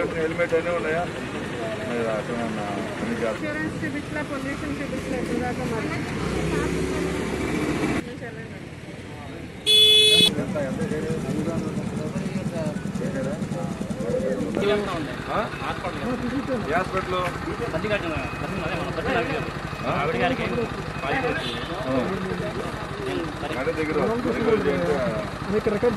Helmet helmet అన్నీ ఉన్నాయా మరి అక్కడ ఉన్న అన్ని జాగ్రత్త ఇన్సూరెన్స్ చూపించలే పొల్యూషన్ చూపించలే ఇప్పుడు దాకా మరి ఏ హాస్పిటల్ అంటే దగ్గర దగ్గర చేయండి.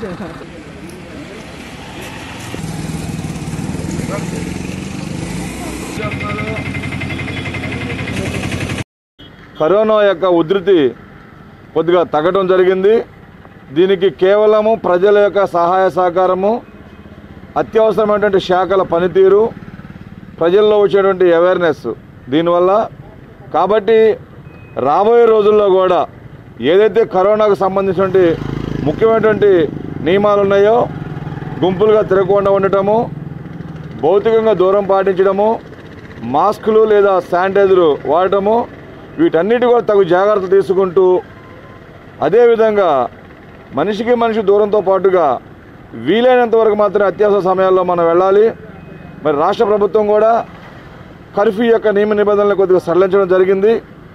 కరోనా యొక్క ఉధృతి కొద్దిగా తగ్గడం జరిగింది దీనికి కేవలము ప్రజల యొక్క సహాయ సహకారము అత్యవసరమైనటువంటి శాఖల పనితీరు ప్రజల్లో వచ్చేటువంటి అవేర్నెస్ దీనివల్ల కాబట్టి రాబోయే రోజుల్లో కూడా ఏదైతే కరోనాకు సంబంధించినటువంటి ముఖ్యమైనటువంటి నియమాలు ఉన్నాయో గుంపులుగా తిరగకుండా ఉండటము భౌతికంగా దూరం పాటించడము మాస్కులు లేదా శానిటైజర్ వాడటము వీటన్నిటి కూడా తగు జాగ్రత్తలు తీసుకుంటూ అదేవిధంగా మనిషికి మనిషి దూరంతో పాటుగా వీలైనంత వరకు మాత్రమే అత్యవసర సమయాల్లో మనం వెళ్ళాలి మరి రాష్ట్ర ప్రభుత్వం కూడా కర్ఫ్యూ యొక్క నియమ నిబంధనలు కొద్దిగా సడలించడం జరిగింది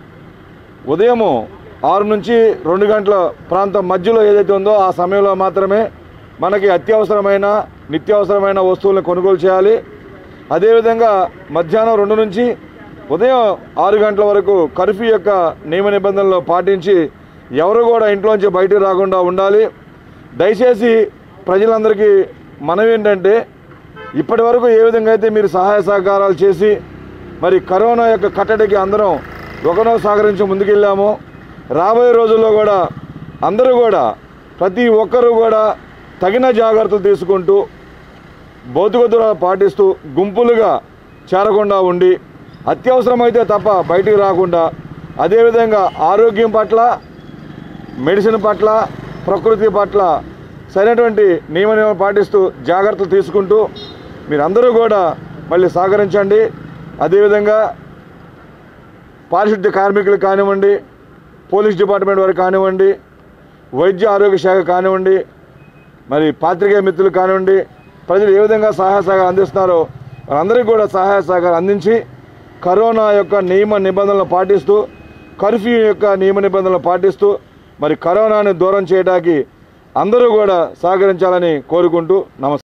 ఉదయము ఆరు నుంచి రెండు గంటల ప్రాంతం మధ్యలో ఏదైతే ఉందో ఆ సమయంలో మాత్రమే మనకి అత్యవసరమైన నిత్యావసరమైన వస్తువులను కొనుగోలు చేయాలి అదేవిధంగా మధ్యాహ్నం రెండు నుంచి ఉదయం ఆరు గంటల వరకు కర్ఫ్యూ యొక్క నియమ నిబంధనలు పాటించి ఎవరు కూడా ఇంట్లోంచి బయటకు రాకుండా ఉండాలి దయచేసి ప్రజలందరికీ మనవి ఏంటంటే ఇప్పటి వరకు ఏ విధంగా అయితే మీరు సహాయ సహకారాలు చేసి మరి కరోనా యొక్క కట్టడికి అందరం ఒకనో సహకరించి ముందుకెళ్ళామో రాబోయే రోజుల్లో కూడా అందరూ కూడా ప్రతి ఒక్కరూ కూడా తగిన జాగ్రత్తలు తీసుకుంటూ భౌతిక దూరాలు పాటిస్తూ గుంపులుగా చేరకుండా ఉండి అత్యవసరమైతే తప్ప బయటికి రాకుండా అదేవిధంగా ఆరోగ్యం పట్ల మెడిసిన్ పట్ల ప్రకృతి పట్ల సరైనటువంటి నియమ నియమం పాటిస్తూ జాగ్రత్తలు తీసుకుంటూ మీరందరూ కూడా మళ్ళీ సహకరించండి అదేవిధంగా పారిశుద్ధ్య కార్మికులు కానివ్వండి పోలీస్ డిపార్ట్మెంట్ వారు కానివ్వండి వైద్య ఆరోగ్య శాఖ కానివ్వండి మరి పాత్రికేయ మిత్రులు కానివ్వండి ప్రజలు ఏ విధంగా సహాయ సహకారం అందిస్తున్నారో వారందరికీ కూడా సహాయ సహకారం అందించి కరోనా యొక్క నియమ నిబంధనలు పాటిస్తూ కర్ఫ్యూ యొక్క నియమ నిబంధనలు పాటిస్తూ మరి కరోనాని దూరం చేయడానికి అందరూ కూడా సహకరించాలని కోరుకుంటూ నమస్కారం